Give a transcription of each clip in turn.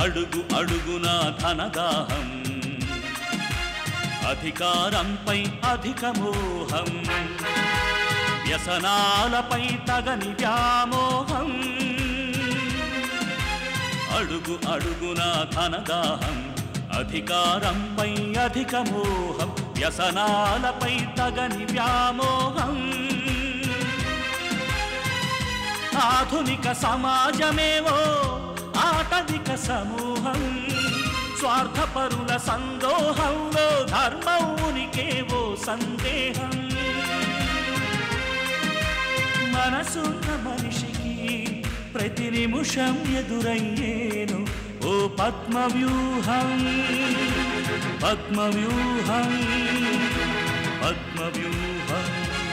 అడుగు అడుగున ధనదాహం అధికారంపై అధిక మోహం వ్యసనాలపై తగని వ్యామోహం అడుగు అడుగున ధనదాహం అధికారంపై అధిక మోహం వ్యసనాలపై తగని వ్యామోహం ఆధునిక సమాజమేవో ఆటవిక సమూహం స్వార్థపరుల సందోహంలో ధర్మం ఉనికేవో సందేహం మనసున్న మనిషికి ప్రతి నిమిషం ఎదురయ్యేను ఓ పద్మవ్యూహం పద్మవ్యూహం పద్మవ్యూహం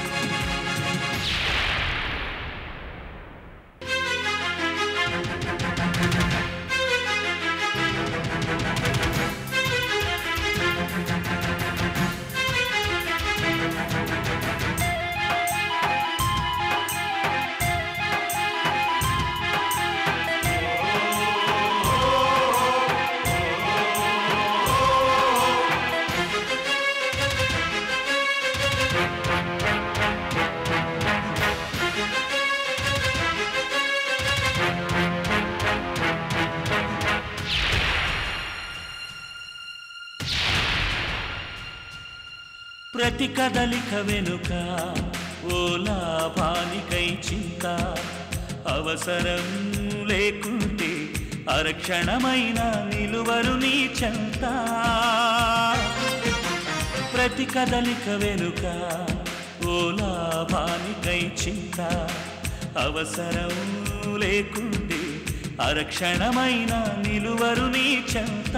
ప్రతి కదలిక వెనుక ఓ లాభానికై చింత అవసరం లేకుంటే అరక్షణమైన నిలువరు నీ చెంత ప్రతి కదలిక వెనుక ఓ లాభానికై చింత అవసరం లేకుంటే అరక్షణమైన నిలువరు నీ చెంత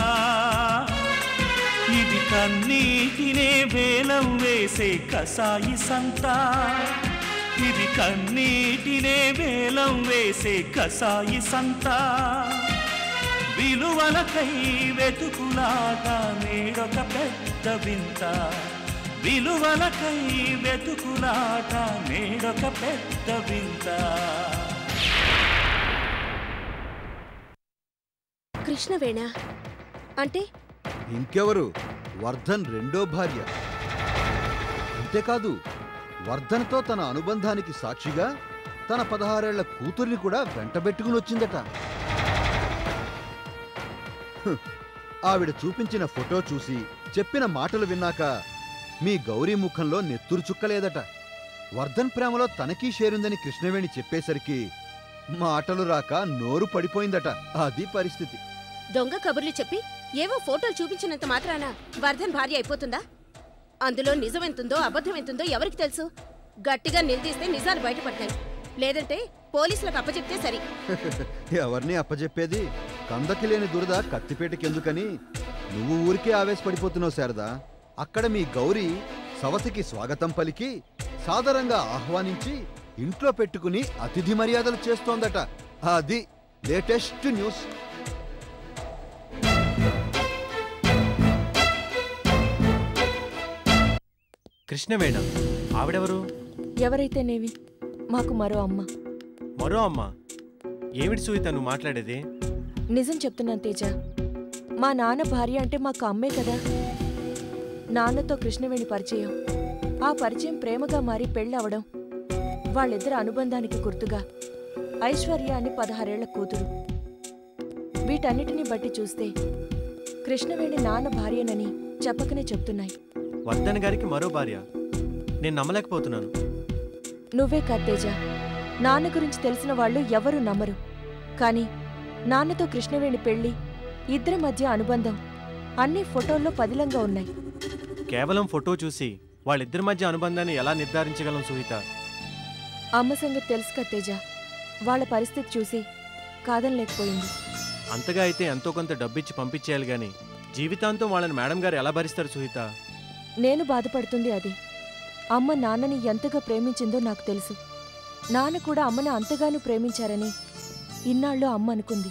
ఇది కన్నీటినే వేలం వేసే కసాయి సంత ఇది కన్నీటినే వేలం వేసే కసాయి సంత విలువలకై వెతుకులాట నేడొక పెద్ద వింత విలువలకై వెతుకులాట నేడొక పెద్ద వింత కృష్ణవేణ అంటే ఇంకెవరు వర్ధన్ రెండో భార్య అంతేకాదు వర్ధన్తో తన అనుబంధానికి సాక్షిగా తన పదహారేళ్ల కూతుర్ని కూడా వెంటబెట్టుకుని వచ్చిందట హ్, ఆవిడ చూపించిన ఫోటో చూసి చెప్పిన మాటలు విన్నాక మీ గౌరీ ముఖంలో నెత్తురు చుక్కలేదట వర్ధన్ ప్రేమలో తనకీ షేరుందని కృష్ణవేణి చెప్పేసరికి మాటలు రాక నోరు పడిపోయిందట అది పరిస్థితి దొంగ కబుర్లు చెప్పి ఏవో ఫోటోలు చూపించినంత మాత్రాన వర్ధన్ భార్య అయిపోతుందా అందులో నిజం ఎంతుందో అబద్ధం ఎంతుందో ఎవరికి తెలుసు గట్టిగా నిలదీస్తే నిజాలు బయటపడతాయి లేదంటే పోలీసులకు అప్పచెప్తే సరి ఎవరిని అప్పచెప్పేది కందకి లేని దురద కత్తిపేటకెందుకని నువ్వు ఊరికే ఆవేశపడిపోతున్నావు శారదా అక్కడ మీ గౌరీ సవతికి స్వాగతం పలికి సాదరంగా ఆహ్వానించి ఇంట్లో పెట్టుకుని అతిథి మర్యాదలు చేస్తోందట అది లేటెస్ట్ న్యూస్ కృష్ణవేణ ఆవిడెవరు ఎవరైతేనేవి మాకు మరో అమ్మ మరో అమ్మ ఏమిటి సుహిత నువ్వు మాట్లాడేది నిజం చెప్తున్నాను తేజ మా నాన్న భార్య అంటే మాకు అమ్మే కదా నాన్నతో కృష్ణవేణి పరిచయం ఆ పరిచయం ప్రేమగా మారి పెళ్ళవడం వాళ్ళిద్దరి అనుబంధానికి గుర్తుగా ఐశ్వర్య అని పదహారేళ్ల కూతురు వీటన్నిటిని బట్టి చూస్తే కృష్ణవేణి నాన్న భార్యనని చెప్పకనే చెప్తున్నాయి వర్ధన్ గారికి మరో భార్య నేను నమ్మలేకపోతున్నాను నువ్వే కాదు తేజ నాన్న గురించి తెలిసిన వాళ్ళు ఎవరూ నమ్మరు కానీ నాన్నతో కృష్ణవేణి పెళ్లి ఇద్దరి మధ్య అనుబంధం అన్ని ఫోటోల్లో పదిలంగా ఉన్నాయి కేవలం ఫోటో చూసి వాళ్ళిద్దరి మధ్య అనుబంధాన్ని ఎలా నిర్ధారించగలం సుహిత అమ్మ సంగతి తెలుసు కదా తేజ వాళ్ళ పరిస్థితి చూసి కాదనలేకపోయింది అంతగా అయితే ఎంతో కొంత డబ్బిచ్చి పంపించేయాలి గాని జీవితాంతం వాళ్ళని మేడం గారు ఎలా భరిస్తారు సుహిత నేను బాధపడుతుంది అది అమ్మ నాన్నని ఎంతగా ప్రేమించిందో నాకు తెలుసు నాన్న కూడా అమ్మని అంతగానూ ప్రేమించారని ఇన్నాళ్ళు అమ్మ అనుకుంది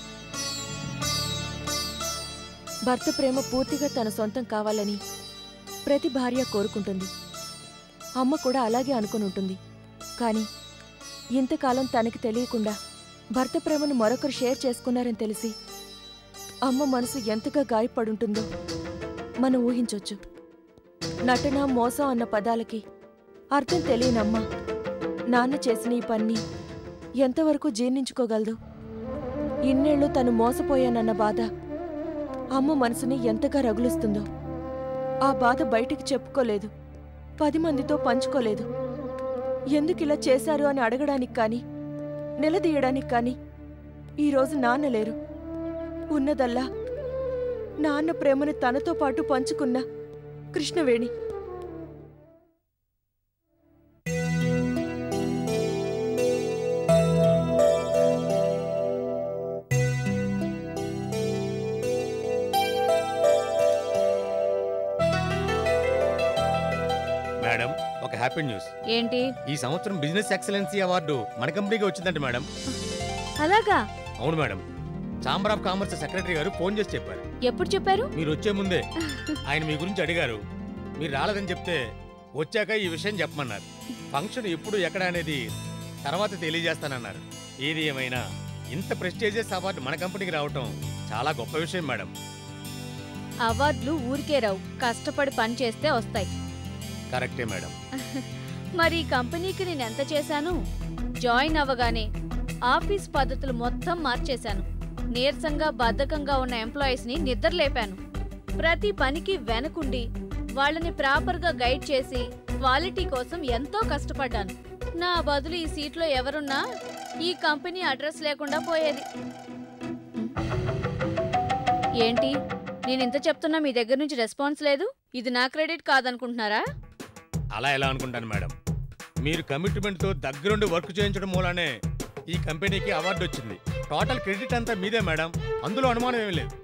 భర్త ప్రేమ పూర్తిగా తన సొంతం కావాలని ప్రతి భార్య కోరుకుంటుంది అమ్మ కూడా అలాగే అనుకుని ఉంటుంది కానీ ఇంతకాలం తనకి తెలియకుండా భర్త ప్రేమను మరొకరు షేర్ చేసుకున్నారని తెలిసి అమ్మ మనసు ఎంతగా గాయపడుంటుందో మనం ఊహించొచ్చు నటన మోసం అన్న పదాలకి అర్థం తెలియనమ్మ నాన్న చేసిన ఈ పన్ని ఎంతవరకు జీర్ణించుకోగలదు ఇన్నేళ్లు తను మోసపోయానన్న బాధ అమ్మ మనసుని ఎంతగా రగులుస్తుందో ఆ బాధ బయటికి చెప్పుకోలేదు పది మందితో పంచుకోలేదు ఎందుకిలా చేశారు అని అడగడానికి కానీ నిలదీయడానికి కానీ ఈరోజు నాన్న లేరు ఉన్నదల్లా నాన్న ప్రేమను తనతో పాటు పంచుకున్న కృష్ణవేణి మేడం ఒక హ్యాపీ న్యూస్ ఏంటి ఈ సంవత్సరం బిజినెస్ ఎక్సలెన్సీ అవార్డు మన కంపెనీకి వచ్చిందంట మేడం అలాగా అవును madam chamber of commerce secretary గారు ఫోన్ చేసి చెప్పారు ఎప్పుడు చెప్పారు మీరు వచ్చే ముందే ఆయన మీ గురించి అడిగారు మీరు రాలేదని చెప్తే వచ్చాక ఈ విషయం చెప్పమన్నారు ఫంక్షన్ ఎప్పుడు ఎక్కడ అనేది తర్వాత తెలియజేస్తానన్నారు ఏది ఏమైనా ఇంత ప్రెస్టేజియస్ అవార్డు మన కంపెనీకి రావటం చాలా గొప్ప విషయం మేడం అవార్డులు ఊరికే రావు కష్టపడి పని చేస్తే వస్తాయి కరెక్టే మేడం మరి ఈ కంపెనీకి నేను ఎంత చేశాను జాయిన్ అవ్వగానే ఆఫీస్ పద్ధతులు మొత్తం మార్చేశాను నీరసంగా బద్ధకంగా ఉన్న ఎంప్లాయీస్ ని నిద్రలేపాను ప్రతి పనికి వెనకుండి వాళ్ళని ప్రాపర్గా గైడ్ చేసి క్వాలిటీ కోసం ఎంతో కష్టపడ్డాను నా బదులు ఈ సీట్లో ఎవరున్నా ఈ కంపెనీ అడ్రస్ లేకుండా పోయేది ఏంటి నేను ఇంత చెప్తున్నా మీ దగ్గర నుంచి రెస్పాన్స్ లేదు ఇది నా క్రెడిట్ కాదనుకుంటున్నారా అలా ఎలా అనుకుంటాను మేడం మీరు కమిట్మెంట్తో దగ్గరుండి వర్క్ చేయించడం మూలానే ఈ కంపెనీకి అవార్డు వచ్చింది టోటల్ క్రెడిట్ అంతా మీదే మేడం అందులో అనుమానం ఏమీ లేదు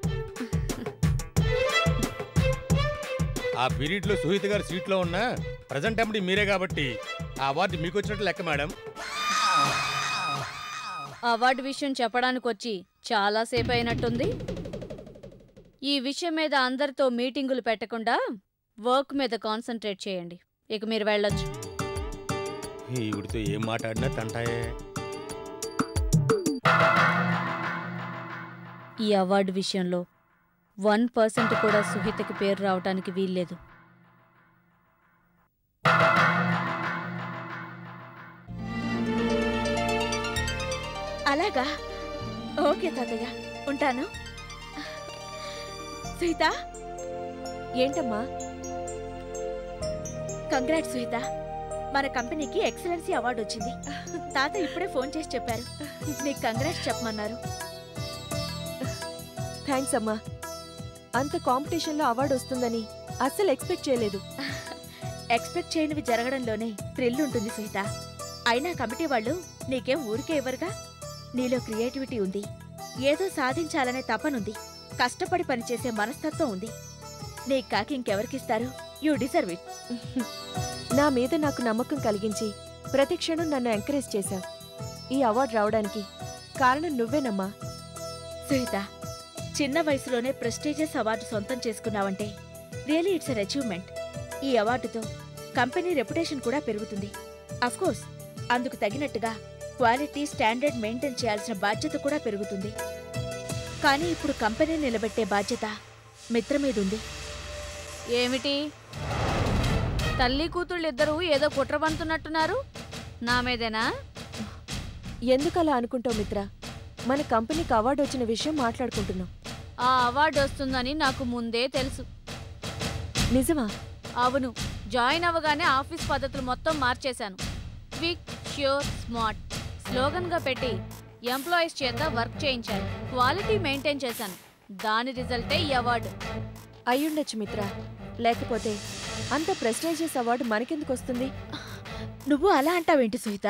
ఆ పీరియడ్ లో సుహిత గారు సీట్లో ఉన్న ప్రజెంట్ ఎండి మీరే కాబట్టి ఆ అవార్డు మీకు వచ్చినట్టు లెక్క మేడం అవార్డు విషయం చెప్పడానికి వచ్చి చాలాసేపు అయినట్టుంది ఈ విషయం మీద అందరితో మీటింగులు పెట్టకుండా వర్క్ మీద కాన్సన్ట్రేట్ చేయండి ఇక మీరు వెళ్ళొచ్చు ఈవిడితో ఏం మాట్లాడినా తంటాయే ఈ అవార్డు విషయంలో వన్ పర్సెంట్ కూడా సుహితకి పేరు రావటానికి వీల్లేదు అలాగా ఓకే తాతయ్య ఉంటాను సుహిత ఏంటమ్మా కంగ్రాట్స్ సుహిత మన కంపెనీకి ఎక్సలెన్సీ అవార్డు వచ్చింది తాత ఇప్పుడే ఫోన్ చేసి చెప్పారు నీకు కంగ్రాట్స్ చెప్పమన్నారు థ్యాంక్స్ అమ్మా అంత కాంపిటీషన్లో అవార్డు వస్తుందని అస్సలు ఎక్స్పెక్ట్ చేయలేదు ఎక్స్పెక్ట్ చేయనివి జరగడంలోనే థ్రిల్ ఉంటుంది సుహిత అయినా కమిటీ వాళ్ళు నీకేం ఊరికే ఇవ్వరుగా నీలో క్రియేటివిటీ ఉంది ఏదో సాధించాలనే తపనుంది కష్టపడి పనిచేసే మనస్తత్వం ఉంది నీకు కాకి ఇంకెవరికిస్తారు యూ డిజర్వ్ ఇట్ నా మీద నాకు నమ్మకం కలిగించి ప్రతి క్షణం నన్ను ఎంకరేజ్ చేశావు ఈ అవార్డు రావడానికి కారణం నువ్వేనమ్మా సుహిత చిన్న వయసులోనే ప్రెస్టీజియస్ అవార్డు సొంతం చేసుకున్నావంటే రియలీ ఇట్స్ అన్ అచీవ్మెంట్ ఈ అవార్డుతో కంపెనీ రెప్యుటేషన్ కూడా పెరుగుతుంది కోర్స్ అందుకు తగినట్టుగా క్వాలిటీ స్టాండర్డ్ మెయింటైన్ చేయాల్సిన బాధ్యత కూడా పెరుగుతుంది కానీ ఇప్పుడు కంపెనీ నిలబెట్టే బాధ్యత మిత్ర మీద ఉంది ఏమిటి తల్లి కూతుళ్ళిద్దరూ ఏదో కుట్ర పంతున్నట్టున్నారు నా మీదేనా ఎందుకలా అనుకుంటావు మిత్ర మన కంపెనీకి అవార్డు వచ్చిన విషయం మాట్లాడుకుంటున్నాం ఆ అవార్డు వస్తుందని నాకు ముందే తెలుసు నిజమా అవును జాయిన్ అవ్వగానే ఆఫీస్ పద్ధతులు మొత్తం మార్చేశాను క్విక్ ష్యూర్ స్మార్ట్ స్లోగన్గా పెట్టి ఎంప్లాయీస్ చేత వర్క్ చేయించాను క్వాలిటీ మెయింటైన్ చేశాను దాని రిజల్టే ఈ అవార్డు అయ్యుండొచ్చు మిత్ర లేకపోతే అంత ప్రెస్టేజియస్ అవార్డు మనకెందుకు వస్తుంది నువ్వు అలా అంటావేంటి సుహిత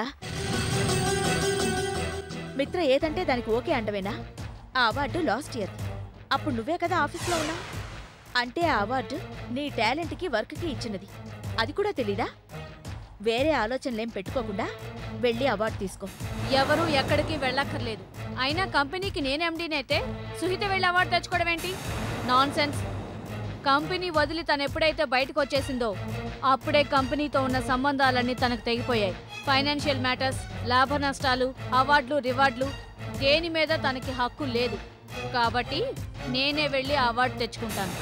మిత్ర ఏదంటే దానికి ఓకే అంటవేనా ఆ అవార్డు లాస్ట్ ఇయర్ అప్పుడు నువ్వే కదా ఆఫీస్లో ఉన్నావు అంటే ఆ అవార్డు నీ టాలెంట్కి వర్క్కి ఇచ్చినది అది కూడా తెలీదా వేరే ఆలోచనలేం పెట్టుకోకుండా వెళ్ళి అవార్డు తీసుకో ఎవరూ ఎక్కడికి వెళ్ళక్కర్లేదు అయినా కంపెనీకి నేను ఎండీనైతే సుహిత వెళ్ళి అవార్డు తెచ్చుకోవడం ఏంటి నాన్ కంపెనీ వదిలి తను ఎప్పుడైతే బయటకు వచ్చేసిందో అప్పుడే కంపెనీతో ఉన్న సంబంధాలన్నీ తనకు తెగిపోయాయి ఫైనాన్షియల్ మ్యాటర్స్ లాభ నష్టాలు అవార్డులు రివార్డులు దేని మీద తనకి హక్కు లేదు కాబట్టి నేనే వెళ్ళి ఆ అవార్డు తెచ్చుకుంటాను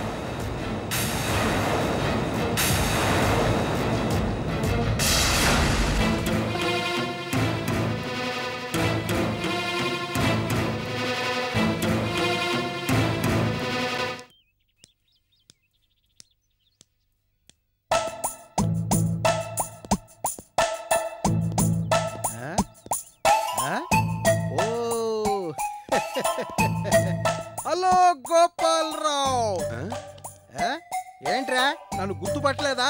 ఆ? ఆ? ఓ హలో గోపాలరావు ఆ? ఏంట్రా నన్ను గుర్తుపట్టలేదా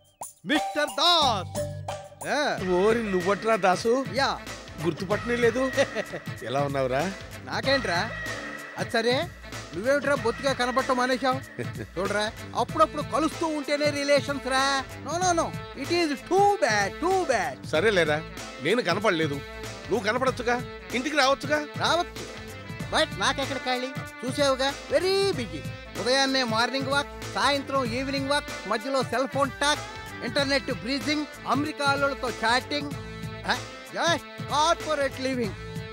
మిస్టర్ దాస్ ఆ, ఓరి నువ్వట్రా దాసు యా గుర్తుపట్టనే లేదు ఎలా ఉన్నావురా నాకేంట్రా అది సరే నువ్వేమిట్రా బొత్తిగా కనపడటం మానేశావు చూడరా అప్పుడప్పుడు కలుస్తూ ఉంటేనే రిలేషన్స్ రా no no no it is too bad too bad సరేలేరా నేను కనపడలేదు నువ్వు కనపడొచ్చుగా ఇంటికి రావచ్చుగా రావచ్చు బట్ నాకెక్కడ ఖాళీ చూసావుగా వెరీ బిజీ ఉదయాన్నే మార్నింగ్ వాక్ సాయంత్రం ఈవినింగ్ వాక్ మధ్యలో cell phone talk internet browsing అమెరికాలతో chatting just corporate living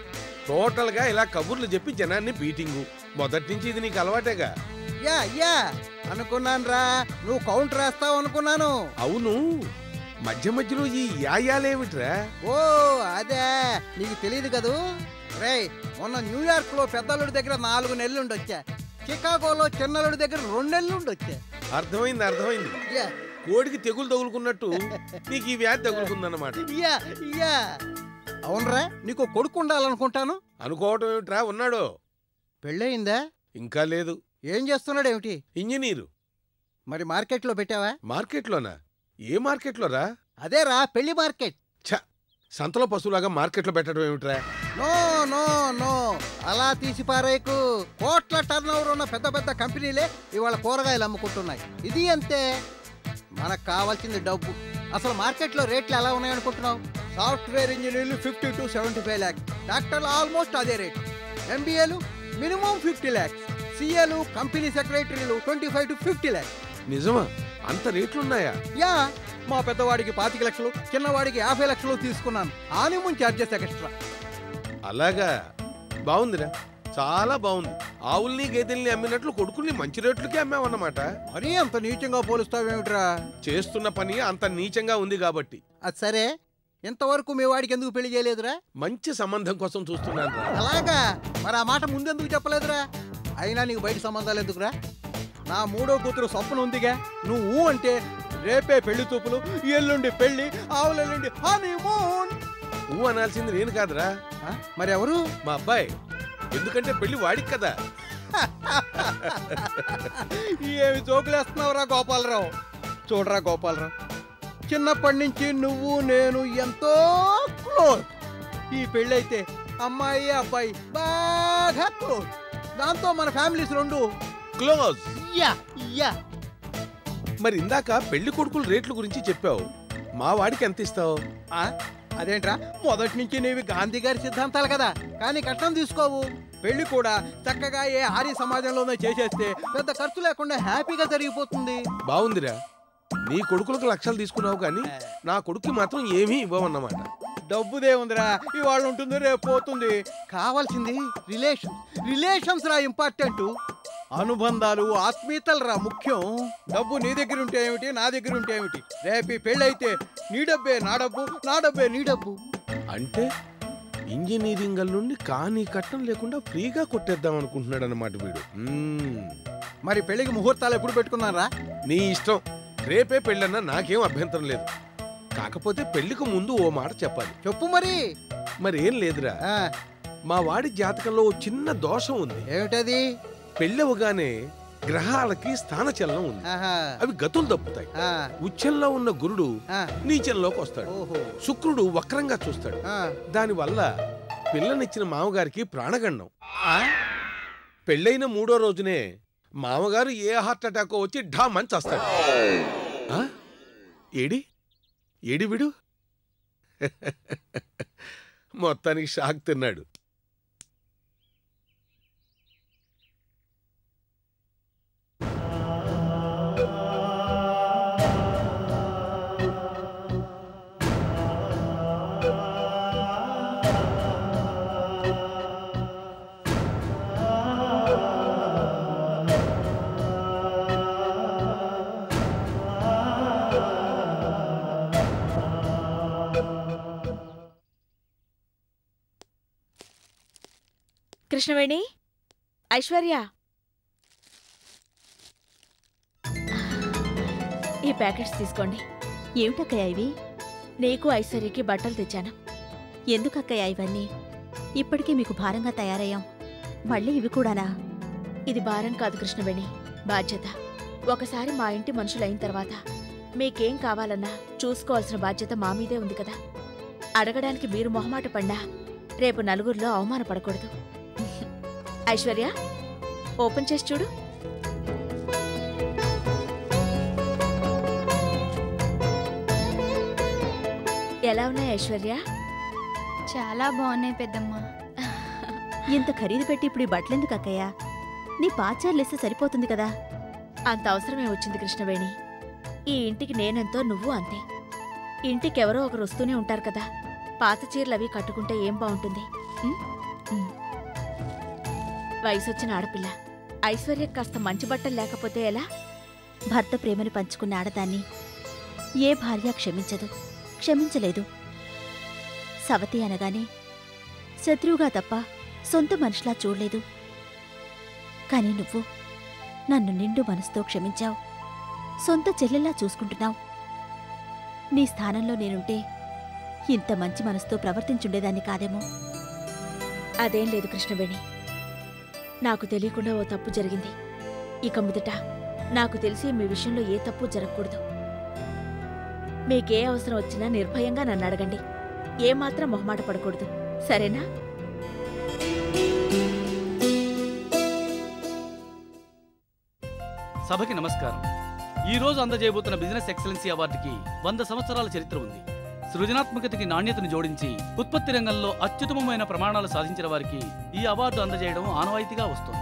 total గా ఇలా కబుర్లు చెప్పి జనాన్ని బీటింగు మొదటి నుంచి ఇది నీకు అలవాటేగా యా యా అనుకున్నాను రా నువ్వు కౌంటర్ వేస్తావు అనుకున్నాను అవును మధ్య మధ్యలో ఈ యాయాలేమిట్రా ఓ అదే నీకు తెలియదు కదూ రేయ్ మొన్న న్యూయార్క్ లో పెద్దలుడి దగ్గర నాలుగు నెలలు ఉండొచ్చా చికాగోలో చిన్నలుడి దగ్గర రెండు నెలలు ఉండొచ్చా అర్థమైంది అర్థమైంది యా కోడికి తెగులు తగులుకున్నట్టు నీకు ఈ వ్యాధి తగులుకుందన్నమాట యా యా అవునరా నీకు కొడుకు ఉండాలనుకుంటాను అనుకోవటం ఏమిట్రా ఉన్నాడు పెళ్ళయిందా ఇంకా లేదు ఏం చేస్తున్నాడు ఏమిటి ఇంజనీరు మరి మార్కెట్లో పెట్టావా మార్కెట్లోనా ఏ మార్కెట్లోరా అదేరా పెళ్లి మార్కెట్ ఛ సంతలో పశువులాగా మార్కెట్లో పెట్టడం ఏమిట్రా నో నో నో అలా తీసి పారేయకు కోట్ల టర్న్ ఉన్న పెద్ద పెద్ద కంపెనీలే ఇవాళ కూరగాయలు అమ్ముకుంటున్నాయి ఇది అంతే మనకు కావాల్సింది డబ్బు అసలు మార్కెట్లో రేట్లు ఎలా ఉన్నాయనుకుంటున్నావు సాఫ్ట్వేర్ ఇంజనీర్లు fifty to seventy five lakhs డాక్టర్లు ఆల్మోస్ట్ అదే రేట్ ఎంబీఏలు మినిమం ఫిఫ్టీ ల్యాక్స్ సిఏలు కంపెనీ సెక్రటరీలు twenty five to fifty lakhs నిజమా అంత రేట్లున్నాయా యా మా పెద్దవాడికి పాతిక లక్షలు చిన్నవాడికి యాభై లక్షలు తీసుకున్నాను హానిమూన్ ఛార్జెస్ ఎక్స్ట్రా అలాగా బాగుందిరా చాలా బాగుంది ఆవుల్ని గేదెల్ని అమ్మినట్లు కొడుకుల్ని మంచి రేట్లకే అమ్మావన్నమాట మరీ అంత నీచంగా పోలుస్తావేమిట్రా చేస్తున్న పని అంత నీచంగా ఉంది కాబట్టి అది సరే ఇంతవరకు మీ వాడికి ఎందుకు పెళ్లి చేయలేదురా మంచి సంబంధం కోసం చూస్తున్నాను అలాగా మరి ఆ మాట ముందెందుకు చెప్పలేదురా అయినా నీకు బయట సంబంధాలు ఎందుకురా నా మూడో కూతురు స్వప్న ఉందిగా నువ్వు అంటే రేపే పెళ్లి చూపులు ఎల్లుండి పెళ్లి ఆవులెల్లుండి హనీమూన్ నువ్వు అనాల్సింది నేను కాదురా ఆ, మరి ఎవరు మా అబ్బాయి ఎందుకంటే పెళ్లి వాడికి కదా ఏమి జోకులేస్తున్నావురా గోపాలరావు చూడరా గోపాలరావు చిన్నప్పటి నుంచి నువ్వు నేను ఎంతో క్లోజ్ ఈ పెళ్ళైతే అమ్మాయి అబ్బాయి బాగా క్లోజ్ దాంతో మన ఫ్యామిలీస్ రెండు క్లోజ్ యా యా మరి ఇందాక పెళ్లి కొడుకుల రేట్ల గురించి చెప్పావు మా వాడికి ఎంత ఇస్తావు ఆ, అదేంట్రా మొదటి నుంచి నీవి గాంధీ గారి సిద్ధాంతాలు కదా కానీ కట్నం తీసుకోవు పెళ్లి కూడా చక్కగా ఏ ఆర్య సమాజంలోనే చేసేస్తే పెద్ద ఖర్చు లేకుండా హ్యాపీగా జరిగిపోతుంది బాగుందిరా నీ కొడుకులకు లక్షలు తీసుకున్నావు కానీ నా కొడుక్కి మాత్రం ఏమీ ఇవ్వవన్నమాట డబ్బుదే ఉందిరా ఇవాళ ఉంటుంది రేపు పోతుంది కావాల్సింది రిలేషన్ రిలేషన్స్ రా ఇంపార్టెంట్ అనుబంధాలు ఆత్మీయతలు రా ముఖ్యం డబ్బు నీ దగ్గర ఉంటే ఏమిటి నా దగ్గర ఉంటే ఏమిటి రేపు ఈ పెళ్ళైతే నీ డబ్బే నా డబ్బు నా డబ్బే నీ డబ్బు అంటే ఇంజనీరింగ్ నుండి కానీ కట్టం లేకుండా ఫ్రీగా కొట్టేద్దాం అనుకుంటున్నాడు అనమాట వీడు మ్మ్. మరి పెళ్లికి ముహూర్తాలు ఎప్పుడు పెట్టుకున్నారా నీ ఇష్టం రేపే పెళ్ళన్నా నాకేం అభ్యంతరం లేదు కాకపోతే పెళ్లికి ముందు ఓ మాట చెప్పాలి చెప్పు మరి మరి ఏం లేదురా ఆ, మా వాడి జాతకంలో ఓ చిన్న దోషం ఉంది ఏమిటది పెళ్ళవగానే గ్రహాలకి స్థానచలనం ఉంది ఆహా, అవి గతులు తప్పుతాయి ఆ, ఉచ్చంలో ఉన్న గురుడు ఆ, నీచంలోకి వస్తాడు ఓహో శుక్రుడు వక్రంగా చూస్తాడు ఆ, దానివల్ల పిల్లనిచ్చిన మామగారికి ప్రాణగండం ఆ? పెళ్ళైన మూడో రోజునే మామగారు ఏ హార్ట్ అటాక్ వచ్చి ఢా మంచి వస్తాడు ఆ? ఏడి ఏడి విడు మొత్తానికి షాక్ తిన్నాడు కృష్ణవేణి ఐశ్వర్య ఈ ప్యాకెట్స్ తీసుకోండి ఏమిటక్కయ్య ఇవి నీకు ఐశ్వర్యకి బట్టలు తెచ్చాను ఎందుకక్కయ్య ఇవన్నీ ఇప్పటికే మీకు భారంగా తయారయ్యాం మళ్ళీ ఇవి కూడానా ఇది భారం కాదు కృష్ణవేణి బాధ్యత ఒకసారి మా ఇంటి మనుషులైన తర్వాత మీకేం కావాలన్నా చూసుకోవాల్సిన బాధ్యత మా మీదే ఉంది కదా అడగడానికి మీరు మొహమాట పడ్డా రేపు నలుగురిలో అవమానపడకూడదు ఐశ్వర్య ఓపెన్ చేసి చూడు ఎలా ఉన్నాయి ఐశ్వర్య చాలా బాగున్నాయి పెద్దమ్మ ఇంత ఖరీదు పెట్టి ఇప్పుడు ఈ బట్టలెందుకు అక్కయ్య నీ పాచార్లేస్తే సరిపోతుంది కదా అంత అవసరమే వచ్చింది కృష్ణవేణి ఈ ఇంటికి నేనెంతో నువ్వు అంతే ఇంటికి ఎవరో ఒకరు వస్తూనే ఉంటారు కదా పాత చీరలు అవి కట్టుకుంటే ఏం బాగుంటుంది ఉం? ఉం. వయసొచ్చిన ఆడపిల్ల ఐశ్వర్య కాస్త మంచి బట్టలు లేకపోతే ఎలా భర్త ప్రేమను పంచుకున్న ఆడదాన్ని ఏ భార్య క్షమించదు క్షమించలేదు సవతి అనగానే శత్రువుగా తప్ప సొంత మనిషిలా చూడలేదు కాని నువ్వు నన్ను నిండు మనసుతో క్షమించావు సొంత చెల్లెల్లా చూసుకుంటున్నావు నీ స్థానంలో నేనుంటే ఇంత మంచి మనసుతో ప్రవర్తించుండేదాన్ని కాదేమో అదేం లేదు కృష్ణవేణి నాకు తెలియకుండా ఓ తప్పు జరిగింది ఇక ముదట నాకు తెలిసి మీ విషయంలో ఏ తప్పు జరగకూడదు మీకే అవసరం వచ్చినా నిర్భయంగా నన్ను అడగండి ఏమాత్రం మొహమాట పడకూడదు సరేనా సభకి నమస్కారం ఈ రోజు అందజేయబోతున్న బిజినెస్ ఎక్సలెన్సీ అవార్డుకి వంద సంవత్సరాల చరిత్ర ఉంది సృజనాత్మకతకి నాణ్యతను జోడించి ఉత్పత్తి రంగంలో అత్యుత్తమమైన ప్రమాణాలు సాధించిన వారికి ఈ అవార్డు అందజేయడం ఆనవాయితీగా వస్తోంది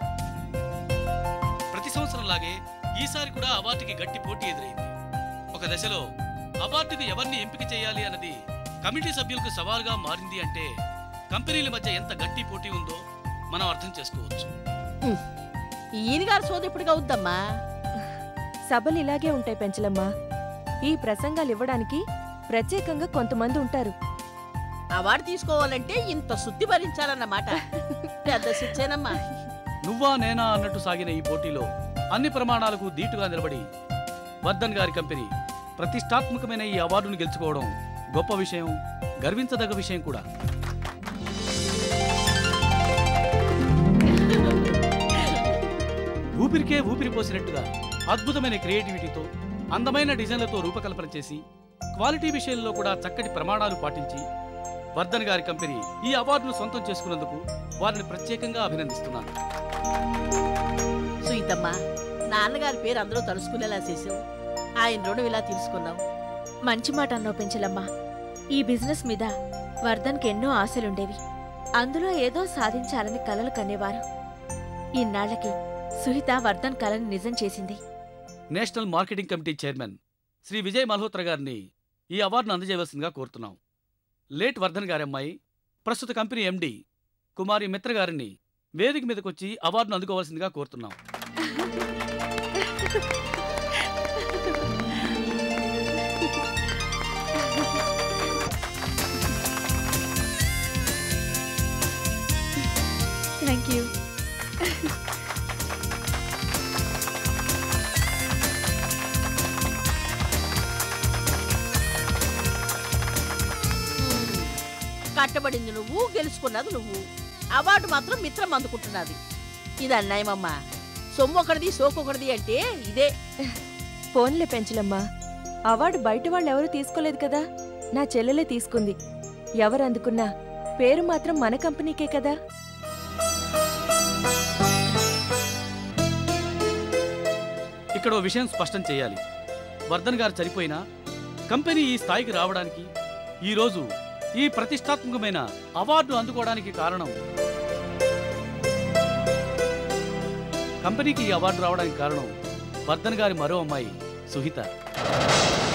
ప్రతి సంవత్సరంలాగే ఈసారి కూడా అవార్డుకి గట్టి పోటీ ఎదురైంది ఒక దశలో అవార్డుకు ఎవరిని ఎంపిక చేయాలి అన్నది కమిటీ సభ్యులకు సవాల్గా మారింది అంటే కంపెనీల మధ్య ఎంత గట్టి పోటీ ఉందో మనం అర్థం చేసుకోవచ్చు ఈయన గారి సోది ఎప్పుడు అవుద్దమ్మా సభలు ఇలాగే ఉంటాయి పెంచలమ్మా ఈ ప్రసంగాలు ఇవ్వడానికి ప్రత్యేకంగా కొంతమంది ఉంటారు అవార్డు తీసుకోవాలంటే ఇంత శుద్ధి భరించాలన్నమాట పెద్ద శిక్షేనమ్మా నువ్వా నేనా అన్నట్టు సాగిన ఈ పోటీలో అన్ని ప్రమాణాలకు దీటుగా నిలబడి వర్ధన్ గారి కంపెనీ ప్రతిష్టాత్మకమైన ఈ అవార్డును గెలుచుకోవడం గొప్ప విషయం గర్వించదగ్గ విషయం కూడా ఊపిరికే ఊపిరి పోసినట్టుగా అద్భుతమైన క్రియేటివిటీతో అందమైన డిజైన్లతో రూపకల్పన చేసి క్వాలిటీ విషయంలో కూడా చక్కటి ప్రమాణాలు పాటించి వర్ధన్ గారి కంపెనీ ఈ అవార్డును సొంతం చేసుకున్నందుకు వారిని ప్రత్యేకంగా అభినందిస్తున్నాను సుయితమ్మ నాన్నగారి పేరు అందరూ తలుసుకునేలా చేసావు ఆయన రుణం ఇలా తీసుకున్నావు మంచి మాట అన్నావు పెంచలమ్మా ఈ బిజినెస్ మీద వర్ధన్కి ఎన్నో ఆశలుండేవి అందులో ఏదో సాధించాలని కలలు కనేవారు ఇన్నాళ్లకి సుహిత వర్ధన్ కలను నిజం చేసింది national marketing committee chairman Shri Vijay Malhotra గారిని ఈ అవార్డును అందజేయవలసిందిగా కోరుతున్నాం లేట్ వర్ధన్ గారి అమ్మాయి ప్రస్తుత కంపెనీ ఎండి కుమారి మిత్ర గారిని వేదిక మీదకొచ్చి అవార్డును అందుకోవాల్సిందిగా కోరుతున్నాం థ్యాంక్ యూ కట్టబడింది నువ్వు గెలుచుకున్నది నువ్వు అవార్డు మాత్రం మిత్రం అందుకుంటున్నది ఇది అన్యాయమమ్మా సొమ్ము ఒకటిది సోకు ఒకటిది అంటే ఇదే ఫోన్లే పెంచలమ్మా అవార్డు బయట వాళ్ళు ఎవరు తీసుకోలేదు కదా నా చెల్లెలే తీసుకుంది ఎవరు అందుకున్నా పేరు మాత్రం మన కంపెనీకే కదా ఇక్కడ ఓ విషయం స్పష్టం చేయాలి వర్ధన్ గారు చనిపోయినా కంపెనీ ఈ స్థాయికి రావడానికి ఈరోజు ఈ ప్రతిష్టాత్మకమైన అవార్డు అందుకోవడానికి కారణం కంపెనీకి ఈ అవార్డు రావడానికి కారణం వర్ధన్ గారి మరో అమ్మాయి సుహిత